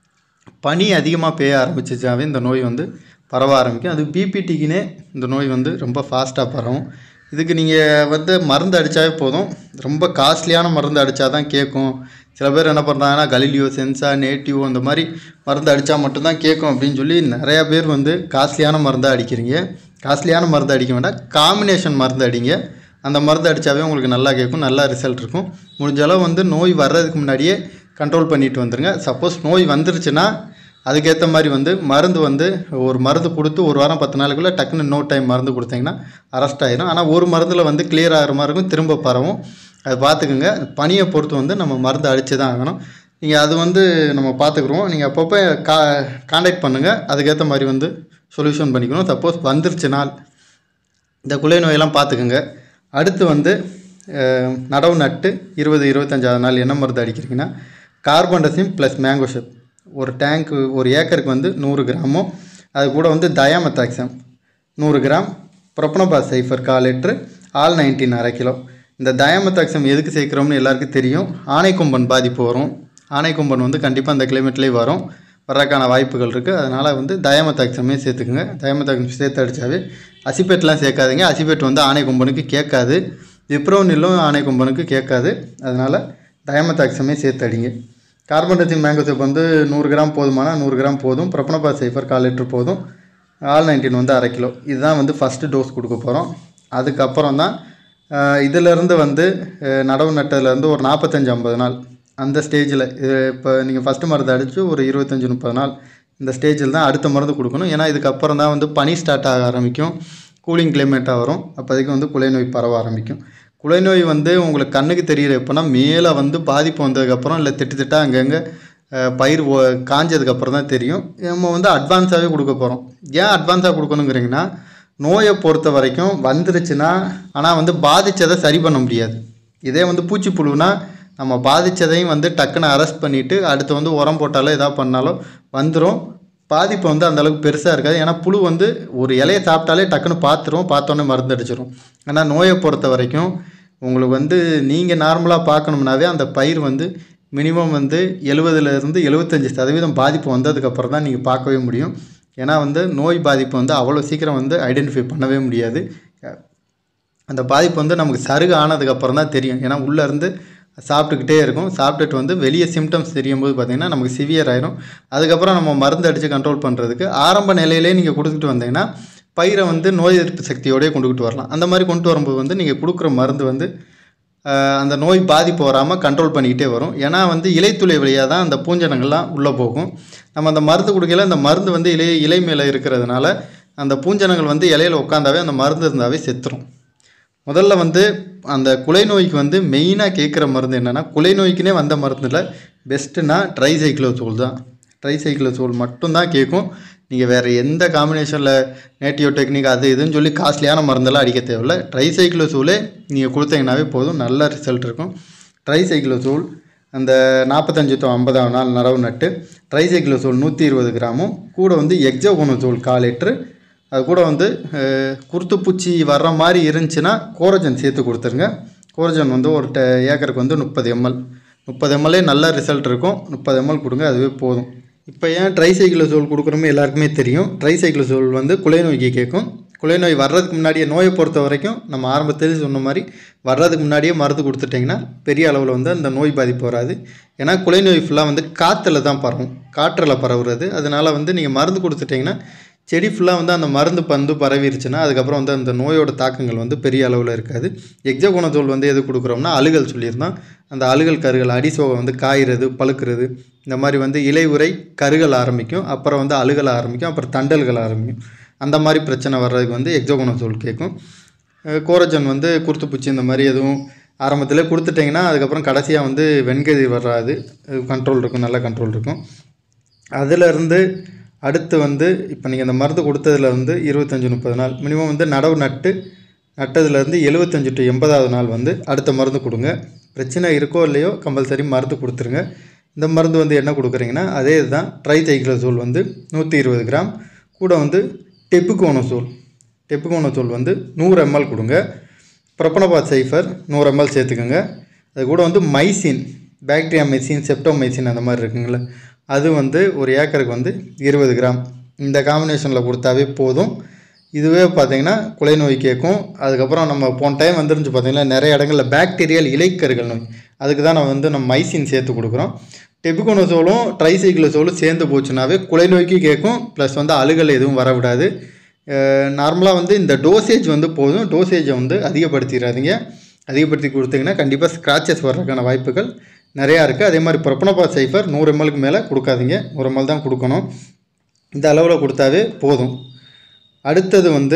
பனி அதிகமாக பெய்ய ஆரம்பிச்சிச்சாவே இந்த நோய் வந்து பரவ ஆரம்பிக்கும் அது பிபிடிக்குனே இந்த நோய் வந்து ரொம்ப ஃபாஸ்ட்டாக பரவும் இதுக்கு நீங்கள் வந்து மருந்து அடித்தாவே போதும் ரொம்ப காஸ்ட்லியான மருந்து அடித்தா தான் கேட்கும் சில பேர் என்ன பண்ணுறாங்கன்னா கலிலியோ சென்சா நேட்டிவ் அந்த மாதிரி மருந்து அடித்தா மட்டும்தான் கேட்கும் அப்படின்னு சொல்லி நிறையா பேர் வந்து காஸ்ட்லியான மருந்தாக அடிக்கிறீங்க காஸ்ட்லியான மருந்து அடிக்க வேண்டாம் காம்பினேஷன் மருந்து அடிங்க அந்த மருந்து அடித்தாவே உங்களுக்கு நல்லா கேட்கும் நல்லா ரிசல்ட் இருக்கும் முடிஞ்ச அளவு வந்து நோய் வர்றதுக்கு முன்னாடியே கண்ட்ரோல் பண்ணிட்டு வந்துருங்க சப்போஸ் நோய் வந்துருச்சுன்னா அதுக்கேற்ற மாதிரி வந்து மருந்து வந்து ஒரு மருந்து கொடுத்து ஒரு வாரம் பத்து நாளுக்குள்ளே டக்குன்னு நோ டைம் மருந்து கொடுத்தீங்கன்னா அரெஸ்ட் ஆயிரும் ஆனால் ஒரு மருந்தில் வந்து கிளியர் ஆகிற மாதிரி இருக்கும் திரும்ப பரவும் அது பார்த்துக்குங்க பனியை பொறுத்து வந்து நம்ம மருந்து அடித்து தான் ஆகணும் நீங்கள் அது வந்து நம்ம பார்த்துக்குருவோம் நீங்கள் அப்பப்போ கா காண்டாக்ட் பண்ணுங்கள் அதுக்கேற்ற மாதிரி வந்து சொல்யூஷன் பண்ணிக்கணும் சப்போஸ் வந்துருச்சுனால் இந்த குலை நோயெல்லாம் பார்த்துக்குங்க அடுத்து வந்து அஹ், நடவு நட்டு இருபது இருபத்தஞ்சாவது நாள் என்ன மருந்து அடிக்கிறீங்கன்னா கார்பன்டசிம் ப்ளஸ் மேங்கோஷப் ஒரு டேங்க்கு ஒரு ஏக்கருக்கு வந்து நூறு கிராமும் அது கூட வந்து தயாமெத்தாக்சம் நூறு கிராம் ப்ரொப்பனோபாஸ் சைஃபர் கால் லிட்ரு ஆல் நைன்டீன் அரை கிலோ இந்த தயாமெத்தாக்சம் எதுக்கு சேர்க்குறோம்னு எல்லாருக்கும் தெரியும் ஆனைக்கொம்பன் பாதிப்பு வரும் ஆனைக்கொம்பன் வந்து கண்டிப்பாக அந்த கிளைமேட்லேயே வரும் வர்றதுக்கான வாய்ப்புகள் இருக்குது அதனால் வந்து தயமத்தாக்சமே சேர்த்துக்குங்க தயமத்தாக்சம் சேர்த்து அடித்தாவே அசிபேட்லாம் சேர்க்காதீங்க அசிபேட் வந்து ஆணை கொம்பனுக்கு கேட்காது விப்ரோனிலும் ஆணை கொம்பனுக்கு கேட்காது அதனால் தயமத்தாக்சமே சேர்த்து அடிங்க கார்பன்டத்தின் மேங்கோ சோப் வந்து நூறு கிராம் போதுமானா நூறு கிராம் போதும் ப்ரொப்பனபா சைஃபர் கால் லிட்டர் போதும் ஆல் நைன்டீன் வந்து அரை கிலோ இதுதான் வந்து ஃபஸ்ட்டு டோஸ் கொடுக்க போகிறோம் அதுக்கப்புறம் தான் இதிலேருந்து வந்து அஹ், நடவு நட்டதுலேருந்து ஒரு நாற்பத்தஞ்சு ஐம்பது நாள் அந்த ஸ்டேஜில் இப்போ நீங்கள் ஃபஸ்ட்டு மருந்து அடித்து ஒரு இருபத்தஞ்சி முப்பது நாள் இந்த ஸ்டேஜில் தான் அடுத்த மருந்து கொடுக்கணும் ஏன்னா இதுக்கப்புறம் தான் வந்து பனி ஸ்டார்ட் ஆக ஆரம்பிக்கும் கூலிங் கிளைமேட்டாக வரும் அப்போதைக்கு வந்து குலை நோய் பரவ ஆரம்பிக்கும் குலை நோய் வந்து உங்களுக்கு கண்ணுக்கு தெரியுற எப்போனா மேலே வந்து பாதிப்பு வந்ததுக்கப்புறம் இல்லை திட்டு திட்டா அங்கங்கே அஹ், பயிர் ஓ- காஞ்சதுக்கப்புறம் தான் தெரியும் நம்ம வந்து அட்வான்ஸாகவே கொடுக்க போகிறோம் ஏன் அட்வான்ஸாக கொடுக்கணுங்கிறீங்கன்னா நோயை பொறுத்த வரைக்கும் வந்துருச்சுன்னா ஆனால் வந்து பாதித்ததை சரி பண்ண முடியாது இதே வந்து பூச்சிப்புழுனா நம்ம பாதித்ததையும் வந்து டக்குன்னு அரெஸ்ட் பண்ணிவிட்டு அடுத்து வந்து உரம் போட்டாலோ எதாவது பண்ணாலோ வந்துடும் பாதிப்பு வந்து அந்த அளவுக்கு பெருசாக இருக்காது ஏன்னா புழு வந்து ஒரு இலையை சாப்பிட்டாலே டக்குன்னு பார்த்துரும் பார்த்தோன்னே மருந்து அடிச்சிடும் ஆனால் நோயை பொறுத்த வரைக்கும் உங்களுக்கு வந்து நீங்கள் நார்மலாக பார்க்கணும்னாவே அந்த பயிர் வந்து மினிமம் வந்து எழுபதுலேருந்து எழுபத்தஞ்சி சதவீதம் பாதிப்பு வந்ததுக்கப்புறம் தான் நீங்கள் பார்க்கவே முடியும் ஏன்னா வந்து நோய் பாதிப்பு வந்து அவ்வளோ சீக்கிரம் வந்து ஐடென்டிஃபை பண்ணவே முடியாது அந்த பாதிப்பு வந்து நமக்கு சருகு ஆனதுக்கப்புறம் தான் தெரியும் ஏன்னா உள்ளே இருந்து சாப்பிட்டுக்கிட்டே இருக்கும் சாப்பிட்டுட்டு வந்து வெளியே சிம்டம்ஸ் தெரியும் போது பார்த்திங்கன்னா நமக்கு சிவியர் ஆயிரும் அதுக்கப்புறம் நம்ம மருந்து அடித்து கண்ட்ரோல் பண்ணுறதுக்கு ஆரம்ப நிலையிலே நீங்கள் கொடுத்துட்டு வந்தீங்கன்னா பயிரை வந்து நோய் எதிர்ப்பு சக்தியோடய கொண்டுகிட்டு வரலாம் அந்த மாதிரி கொண்டு வரும்போது வந்து நீங்கள் கொடுக்குற மருந்து வந்து ஆஹ், அந்த நோய் பாதிப்பு வராமல் கண்ட்ரோல் பண்ணிக்கிட்டே வரும் ஏன்னா வந்து இலைத்துளை வழியாக தான் அந்த பூஞ்சனங்கள்லாம் உள்ளே போகும் நம்ம அந்த மருந்து கொடுக்கல அந்த மருந்து வந்து இலை இலை மேலே இருக்கிறதுனால அந்த பூஞ்சனங்கள் வந்து இலையில உட்காந்தாவே அந்த மருந்து இருந்தாவே செத்துரும் முதல்ல வந்து அந்த குலை நோய்க்கு வந்து மெயினாக கேட்குற மருந்து என்னென்னா குலை நோய்க்குனே வந்த மருந்தில் பெஸ்ட்டுனா ட்ரைசைக்ளோசோல் தான் ட்ரைசைக்ளோசோல் மட்டும்தான் கேட்கும் நீங்கள் வேறு எந்த காம்பினேஷனில் நேட்டிவ் டெக்னிக் அது இதுன்னு சொல்லி காஸ்ட்லியான மருந்தெல்லாம் அடிக்க தேவையில்ல ட்ரைசைக்ளோசோலே நீங்கள் கொடுத்தீங்கன்னாவே போதும் நல்ல ரிசல்ட் இருக்கும் ட்ரைசைக்ளோசோல் அந்த நாற்பத்தஞ்சு டு ஐம்பதாம் நாள் நடவு நட்டு ட்ரைசைக்ளோசோல் நூற்றி இருபது கிராமும் கூட வந்து எக்ஸோகோனோசோல் கால் லிட்ரு அது கூட வந்து அஹ், குருத்துப்பூச்சி வர்ற மாதிரி இருந்துச்சுன்னா கோரஜன் சேர்த்து கொடுத்துருங்க கோரஜன் வந்து ஒரு ட ஏக்கருக்கு வந்து முப்பது எம்எல் முப்பது எம்எல்ஏ நல்ல ரிசல்ட் இருக்கும் முப்பது எம்எல் கொடுங்க அதுவே போதும் இப்போ ஏன் ட்ரைசைக்ளோசோல் கொடுக்குறோமோ எல்லாருக்குமே தெரியும் ட்ரைசைக்ளோசோல் வந்து குலை நோய்க்கு கேட்கும் குலை நோய் வர்றதுக்கு முன்னாடியே நோயை பொறுத்த வரைக்கும் நம்ம ஆரம்பத்தில் சொன்ன மாதிரி வர்றதுக்கு முன்னாடியே மருந்து கொடுத்துட்டிங்கன்னா பெரிய அளவில் வந்து அந்த நோய் பாதிப்பு வராது ஏன்னா குலை நோய் ஃபுல்லாக வந்து காற்றுல தான் பரவும் காற்றில் பரவுறது அதனால் வந்து நீங்கள் மருந்து கொடுத்துட்டிங்கன்னா செடி ஃபுல்லாக வந்து அந்த மருந்து பந்து பரவிருச்சுன்னா அதுக்கப்புறம் வந்து அந்த நோயோட தாக்கங்கள் வந்து பெரிய அளவில் இருக்காது எக்ஸகுணத்தோல் வந்து எது கொடுக்குறோம்னா அழுகல் சொல்லியிருந்தோம் அந்த அழுகல் கருகள் அடிசோகை வந்து காய்கிறது பழுக்கிறது இந்த மாதிரி வந்து இலை உரை கருகள் ஆரம்பிக்கும் அப்புறம் வந்து அழுகல் ஆரம்பிக்கும் அப்புறம் தண்டல்கள் ஆரம்பிக்கும் அந்த மாதிரி பிரச்சனை வர்றதுக்கு வந்து எக்ஸோகுணத்தோல் கேட்கும் அஹ் கோரஜன் வந்து குருத்துப்பூச்சி இந்த மாதிரி எதுவும் ஆரம்பத்தில் கொடுத்துட்டிங்கன்னா அதுக்கப்புறம் கடைசியாக வந்து வெண்கதிர் வராது கண்ட்ரோல் இருக்கும் நல்ல கண்ட்ரோல் இருக்கும் அதிலிருந்து அடுத்து வந்து இப்போ நீங்கள் இந்த மருந்து கொடுத்ததுல வந்து இருபத்தஞ்சி முப்பது நாள் மினிமம் வந்து நடவு நட்டு நட்டதுலேருந்து எழுபத்தஞ்சு டு எண்பதாவது நாள் வந்து அடுத்த மருந்து கொடுங்க பிரச்சனை இருக்கோ இல்லையோ கம்பல்சரி மருந்து கொடுத்துருங்க இந்த மருந்து வந்து என்ன கொடுக்குறீங்கன்னா அதே இதுதான் ட்ரைசைக்ளோசோல் வந்து நூற்றி இருபது கிராம் கூட வந்து டெப்புகோனோசோல் டெப்புகோனோசோல் வந்து நூறு எம்எல் கொடுங்க ப்ரொப்பனபாத் சைஃபர் நூறு எம்எல் சேர்த்துக்கோங்க அது கூட வந்து மைசின் பாக்டீரியா மைசின் செப்டோமைசின் அந்த மாதிரி இருக்குங்களே அது வந்து ஒரு ஏக்கருக்கு வந்து இருபது கிராம் இந்த காம்பினேஷனில் கொடுத்தாவே போதும் இதுவே பார்த்தீங்கன்னா குலை நோய் கேட்கும் அதுக்கப்புறம் நம்ம போன டைம் வந்துருந்துச்சு பார்த்தீங்கன்னா நிறைய இடங்களில் பாக்டீரியல் இலைக்கருகள் நோய் அதுக்கு தான் நம்ம வந்து நம்ம மைசின் சேர்த்து கொடுக்குறோம் டெபிகோனோசோலும் ட்ரைசைக்ளோசோலும் சேர்ந்து போச்சுனாவே குலை நோய்க்கு கேட்கும் ப்ளஸ் வந்து அழுகல் எதுவும் வர விடாது நார்மலாக வந்து இந்த டோசேஜ் வந்து போதும் டோசேஜை வந்து அதிகப்படுத்திடாதீங்க அதிகப்படுத்தி கொடுத்தீங்கன்னா கண்டிப்பாக ஸ்க்ராச்சஸ் வர்றதுக்கான வாய்ப்புகள் நிறையா இருக்குது அதே மாதிரி ப்ரொப்பனபா சைஃபர் நூறு எம்எல்க்கு மேலே கொடுக்காதீங்க நூறு எம்எல் தான் கொடுக்கணும் இந்த அளவில் கொடுத்தாவே போதும் அடுத்தது வந்து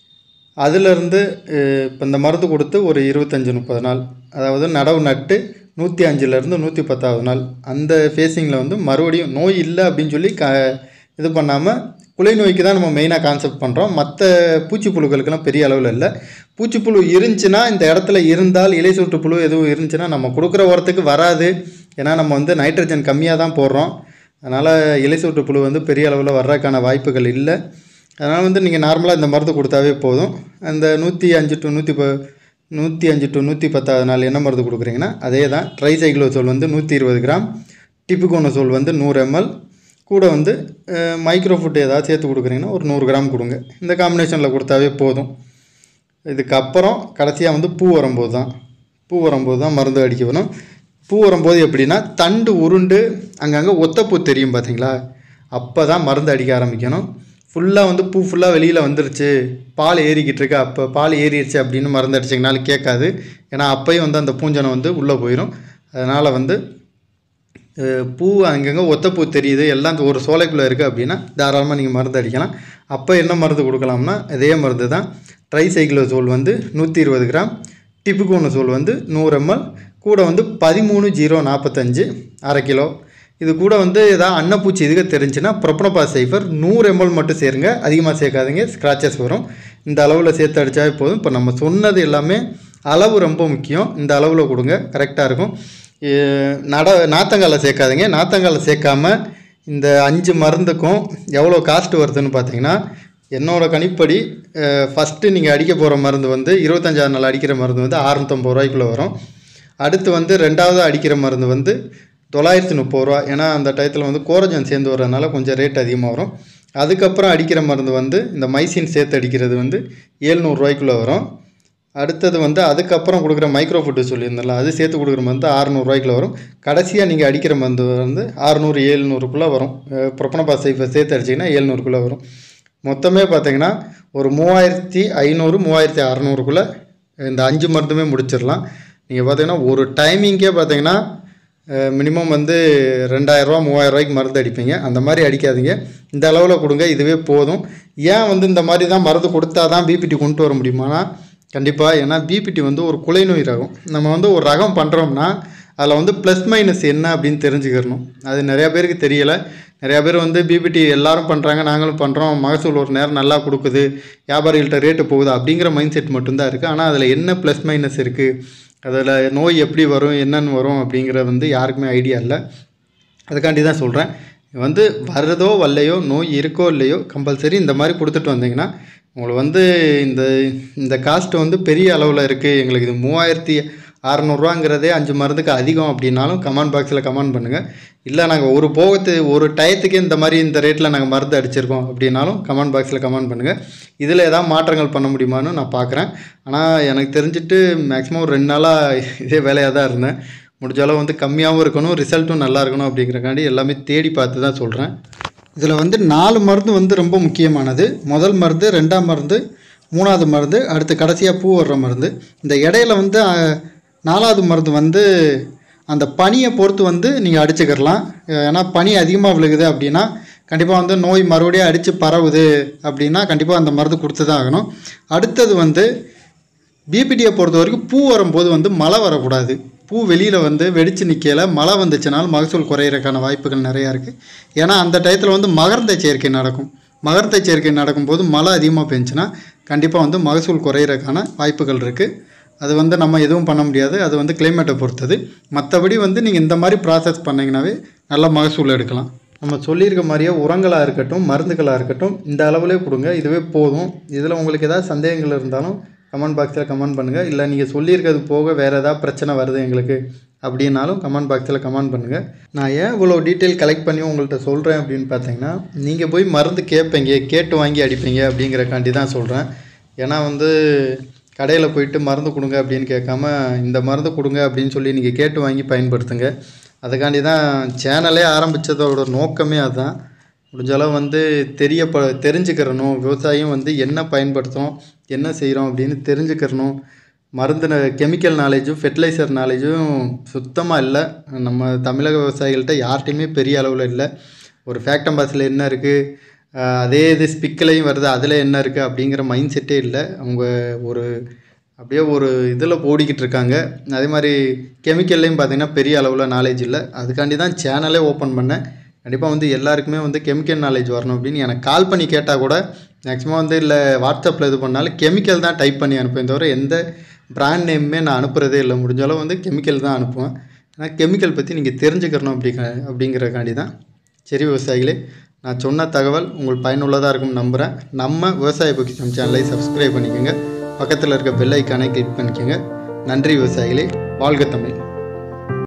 அதிலிருந்து இப்போ இந்த மருந்து கொடுத்து ஒரு இருபத்தஞ்சி முப்பது நாள் அதாவது நடவு நட்டு நூற்றி அஞ்சுலேருந்து நூற்றி பத்தாவது நாள் அந்த ஃபேஸிங்கில் வந்து மறுபடியும் நோய் இல்லை அப்படின்னு சொல்லி க இது பண்ணாமல் குலை நோய்க்கு தான் நம்ம மெயினாக கான்செப்ட் பண்ணுறோம் மற்ற பூச்சிப்புழுக்களுக்கெல்லாம் பெரிய அளவில் இல்லை பூச்சிப்புழு இருந்துச்சுன்னா இந்த இடத்துல இருந்தால் இலை சுற்று புழு எதுவும் இருந்துச்சுன்னா நம்ம கொடுக்குற உரத்துக்கு வராது ஏன்னா நம்ம வந்து நைட்ரஜன் கம்மியாக தான் போடுறோம் அதனால் இலை சுற்று புழு வந்து பெரிய அளவில் வர்றதுக்கான வாய்ப்புகள் இல்லை அதனால் வந்து நீங்கள் நார்மலாக இந்த மருந்து கொடுத்தாவே போதும் அந்த நூற்றி அஞ்சு டு நூற்றி ப நூற்றி அஞ்சு டு நூற்றி பத்தாவது நாள் என்ன மருந்து கொடுக்குறீங்கன்னா அதே தான் ட்ரைசைக்ளோசோல் வந்து நூற்றி இருபது கிராம் டிப்புகோனோசோல் வந்து நூறு எம்எல் கூட வந்து மைக்ரோ ஃபுட் ஏதாவது சேர்த்து கொடுக்குறீங்கன்னா ஒரு நூறு கிராம் கொடுங்க இந்த காம்பினேஷனில் கொடுத்தாவே போதும் இதுக்கப்புறம் கடைசியாக வந்து பூ வரும்போது தான் பூ வரும்போது தான் மருந்து அடிக்க வேணும் பூ வரும்போது எப்படின்னா தண்டு உருண்டு அங்கங்கே ஒத்தப்பூ தெரியும் பார்த்தீங்களா அப்போ தான் மருந்து அடிக்க ஆரம்பிக்கணும் ஃபுல்லாக வந்து பூ ஃபுல்லாக வெளியில் வந்துருச்சு பால் ஏறிக்கிட்டு இருக்கு அப்போ பால் ஏறிடுச்சு அப்படின்னு மருந்து அடிச்சிங்கனாலும் கேட்காது ஏன்னா அப்போயும் வந்து அந்த பூஞ்சனை வந்து உள்ளே போயிடும் அதனால் வந்து அஹ், பூ அங்கங்கே ஒத்தப்பூ தெரியுது எல்லாம் இந்த ஒரு சோலைக்குள்ளே இருக்குது அப்படின்னா தாராளமாக நீங்கள் மருந்து அடிக்கலாம் அப்போ என்ன மருந்து கொடுக்கலாம்னா இதே மருந்து தான் ட்ரைசைக்ளோசோல் வந்து நூற்றி இருபது கிராம் டிப்புகோனசோல் வந்து நூறு எம்எல் கூட வந்து பதிமூணு ஜீரோ நாற்பத்தஞ்சு அரை கிலோ இது கூட வந்து ஏதாவது அன்னப்பூச்சி இதுக்கு தெரிஞ்சுன்னா ப்ரொப்பனோபா சைஃபர் நூறு எம்எல் மட்டும் சேருங்க அதிகமாக சேர்க்காதீங்க ஸ்க்ராச்சஸ் வரும் இந்த அளவில் சேர்த்து அடித்தாவே போதும் இப்போ நம்ம சொன்னது எல்லாமே அளவு ரொம்ப முக்கியம் இந்த அளவில் கொடுங்க கரெக்டாக இருக்கும் எ- நட நாத்தங்கால சேர்க்காதீங்க நாத்தங்கால சேர்க்காம இந்த அஞ்சு மருந்துக்கும் எவ்வளோ காஸ்ட் வருதுன்னு பார்த்தீங்கன்னா என்னோட கணிப்படி ஃபஸ்ட்டு நீங்கள் அடிக்க போகிற மருந்து வந்து இருபத்தஞ்சாவது நாள் அடிக்கிற மருந்து வந்து அறுநூத்தம்பது ரூபாய்க்குள்ளே வரும் அடுத்து வந்து ரெண்டாவது அடிக்கிற மருந்து வந்து தொள்ளாயிரத்தி முப்பது ரூபா ஏன்னா அந்த டயத்தில் வந்து கோரஜன் சேர்ந்து வர்றதுனால கொஞ்சம் ரேட் அதிகமாக வரும் அதுக்கப்புறம் அடிக்கிற மருந்து வந்து இந்த மைசின் சேர்த்து அடிக்கிறது வந்து ஏழ்நூறுரூவாய்க்குள்ளே வரும் அடுத்தது வந்து அதுக்கப்புறம் கொடுக்குற மைக்ரோ ஃபுட்டு சொல்லியிருந்தல அது சேர்த்து கொடுக்குற மருந்து அறநூறுவாய்க்குள்ள வரும் கடைசியாக நீங்கள் அடிக்கிற மருந்து வந்து அறநூறு ஏழ்நூறுக்குள்ளே வரும் ப்ரொப்பனபா சைஃபை சேர்த்து அடிச்சிங்கன்னா ஏழ்நூறுக்குள்ளே வரும் மொத்தமே பார்த்தீங்கன்னா ஒரு மூவாயிரத்தி ஐநூறு மூவாயிரத்தி அறநூறுக்குள்ளே இந்த அஞ்சு மருந்துமே முடிச்சிடலாம் நீங்கள் பார்த்தீங்கன்னா ஒரு டைமிங்கே பார்த்தீங்கன்னா மினிமம் வந்து ரெண்டாயிரரூவா மூவாயிரரூவாய்க்கு மருந்து அடிப்பீங்க அந்த மாதிரி அடிக்காதீங்க இந்த அளவில் கொடுங்க இதுவே போதும் ஏன் வந்து இந்த மாதிரி தான் மருந்து கொடுத்தா தான் பிபிடி கொண்டு வர முடியுமானா கண்டிப்பாக ஏன்னா பிபிடி வந்து ஒரு குலை நோய் ரகம் நம்ம வந்து ஒரு ரகம் பண்ணுறோம்னா அதில் வந்து ப்ளஸ் மைனஸ் என்ன அப்படின்னு தெரிஞ்சுக்கிறணும் அது நிறையா பேருக்கு தெரியலை நிறையா பேர் வந்து பிபிடி எல்லாரும் பண்ணுறாங்க நாங்களும் பண்ணுறோம் மகசூல் ஒரு நேரம் நல்லா கொடுக்குது வியாபாரிகள்கிட்ட ரேட்டு போகுது அப்படிங்கிற மைண்ட் செட் மட்டும்தான் இருக்குது ஆனால் அதில் என்ன ப்ளஸ் மைனஸ் இருக்குது அதில் நோய் எப்படி வரும் என்னென்னு வரும் அப்படிங்கிறது வந்து யாருக்குமே ஐடியா இல்லை அதுக்காண்டி தான் சொல்கிறேன் வந்து வருதோ வரலையோ நோய் இருக்கோ இல்லையோ கம்பல்சரி இந்த மாதிரி கொடுத்துட்டு வந்தீங்கன்னா உங்களுக்கு வந்து இந்த இந்த காஸ்ட் வந்து பெரிய அளவில் இருக்குது எங்களுக்கு இது மூவாயிரத்தி அறநூறுவாங்கிறதே அஞ்சு மருந்துக்கு அதிகம் அப்படின்னாலும் கமெண்ட் பாக்ஸில் கமெண்ட் பண்ணுங்கள் இல்லை நாங்கள் ஒரு போகத்து ஒரு டயத்துக்கு இந்த மாதிரி இந்த ரேட்டில் நாங்கள் மருந்து அடிச்சிருக்கோம் அப்படின்னாலும் கமெண்ட் பாக்ஸில் கமெண்ட் பண்ணுங்கள் இதில் ஏதாவது மாற்றங்கள் பண்ண முடியுமான்னு நான் பார்க்குறேன் ஆனால் எனக்கு தெரிஞ்சுட்டு மேக்ஸிமம் ஒரு ரெண்டு நாளாக இதே வேலையாக தான் இருந்தேன் முடிஞ்ச அளவு வந்து கம்மியாகவும் இருக்கணும் ரிசல்ட்டும் நல்லா இருக்கணும் அப்படிங்கிறக்காண்டி எல்லாமே தேடி பார்த்து தான் சொல்கிறேன் இதில் வந்து நாலு மருந்து வந்து ரொம்ப முக்கியமானது முதல் மருந்து ரெண்டாம் மருந்து மூணாவது மருந்து அடுத்து கடைசியாக பூ வர்ற மருந்து இந்த இடையில வந்து அஹ், நாலாவது மருந்து வந்து அந்த பனியை பொறுத்து வந்து நீங்கள் அடிச்சுக்கிடலாம் ஏன்னா பனி அதிகமாக விழுகுது அப்படின்னா கண்டிப்பாக வந்து நோய் மறுபடியும் அடித்து பரவுது அப்படின்னா கண்டிப்பாக அந்த மருந்து கொடுத்து தான் ஆகணும் அடுத்தது வந்து பிபிடியை பொறுத்த வரைக்கும் பூ வரும்போது வந்து மழை வரக்கூடாது பூ வெளியில் வந்து வெடித்து நிற்கல மழை வந்துச்சுனாலும் மகசூல் குறையிறதுக்கான வாய்ப்புகள் நிறையா இருக்குது ஏன்னா அந்த டயத்தில் வந்து மகரந்த சேர்க்கை நடக்கும் மகரந்த சேர்க்கை நடக்கும்போது மழை அதிகமாக பெஞ்சுன்னா கண்டிப்பாக வந்து மகசூல் குறையிறதுக்கான வாய்ப்புகள் இருக்குது அது வந்து நம்ம எதுவும் பண்ண முடியாது அது வந்து கிளைமேட்டை பொறுத்தது மற்றபடி வந்து நீங்கள் இந்த மாதிரி ப்ராசஸ் பண்ணிங்கனாவே நல்ல மகசூல் எடுக்கலாம் நம்ம சொல்லியிருக்க மாதிரியே உரங்களாக இருக்கட்டும் மருந்துகளாக இருக்கட்டும் இந்த அளவுலே கொடுங்க இதுவே போதும் இதில் உங்களுக்கு ஏதாவது சந்தேகங்கள் இருந்தாலும் கமெண்ட் பாக்ஸில் கமெண்ட் பண்ணுங்கள் இல்லை நீங்கள் சொல்லியிருக்கிறது போக வேறு ஏதாவது பிரச்சனை வருது எங்களுக்கு அப்படின்னாலும் கமெண்ட் பாக்ஸில் கமெண்ட் பண்ணுங்கள் நான் ஏன் இவ்வளோ டீட்டெயில் கலெக்ட் பண்ணி உங்கள்கிட்ட சொல்கிறேன் அப்படின்னு பார்த்தீங்கன்னா நீங்கள் போய் மருந்து கேட்பீங்க கேட்டு வாங்கி அடிப்பீங்க அப்படிங்கிறக்காண்டி தான் சொல்கிறேன் ஏன்னா வந்து கடையில் போயிட்டு மருந்து கொடுங்க அப்படின்னு கேட்காம இந்த மருந்து கொடுங்க அப்படின்னு சொல்லி நீங்கள் கேட்டு வாங்கி பயன்படுத்துங்க அதுக்காண்டி தான் சேனலே ஆரம்பித்ததோட நோக்கமே அதுதான் முடிஞ்ச அளவு வந்து தெரியப்ப தெரிஞ்சுக்கிறணும் விவசாயம் வந்து என்ன பயன்படுத்துகிறோம் என்ன செய்கிறோம் அப்படின்னு தெரிஞ்சுக்கிறணும் மருந்து கெமிக்கல் நாலேஜும் ஃபெர்டிலைசர் நாலேஜும் சுத்தமாக இல்லை நம்ம தமிழக விவசாயிகள்கிட்ட யார்கிட்டையுமே பெரிய அளவில் இல்லை ஒரு ஃபேக்டம்பாஸில் என்ன இருக்குது அதே இது ஸ்பிக்கலையும் வருது அதில் என்ன இருக்குது அப்படிங்கிற மைண்ட் செட்டே இல்லை அவங்க ஒரு அப்படியே ஒரு இதில் ஓடிக்கிட்டு இருக்காங்க அதே மாதிரி கெமிக்கல்லையும் பார்த்தீங்கன்னா பெரிய அளவில் நாலேஜ் இல்லை அதுக்காண்டி தான் சேனலே ஓப்பன் பண்ணேன் கண்டிப்பாக வந்து எல்லாருக்குமே வந்து கெமிக்கல் நாலேஜ் வரணும் அப்படின்னு எனக்கு கால் பண்ணி கேட்டால் கூட மேக்ஸிமம் வந்து இல்லை வாட்ஸ்அப்பில் இது பண்ணாலும் கெமிக்கல் தான் டைப் பண்ணி அனுப்புவேன் தவிர எந்த பிராண்ட் நேமுமே நான் அனுப்புகிறதே இல்லை முடிஞ்ச அளவு வந்து கெமிக்கல் தான் அனுப்புவேன் ஆனால் கெமிக்கல் பற்றி நீங்கள் தெரிஞ்சுக்கணும் அப்படிங்க அப்படிங்கிறக்காண்டி தான் சரி விவசாயிகளே நான் சொன்ன தகவல் உங்களுக்கு பயனுள்ளதாக இருக்கும் நம்புகிறேன் நம்ம விவசாய பொக்கிஷம் சேனலை சப்ஸ்கிரைப் பண்ணிக்கோங்க பக்கத்தில் இருக்க பெல் ஐக்கானை கிளிக் பண்ணிக்கோங்க நன்றி விவசாயிகளே வாழ்க தமிழ்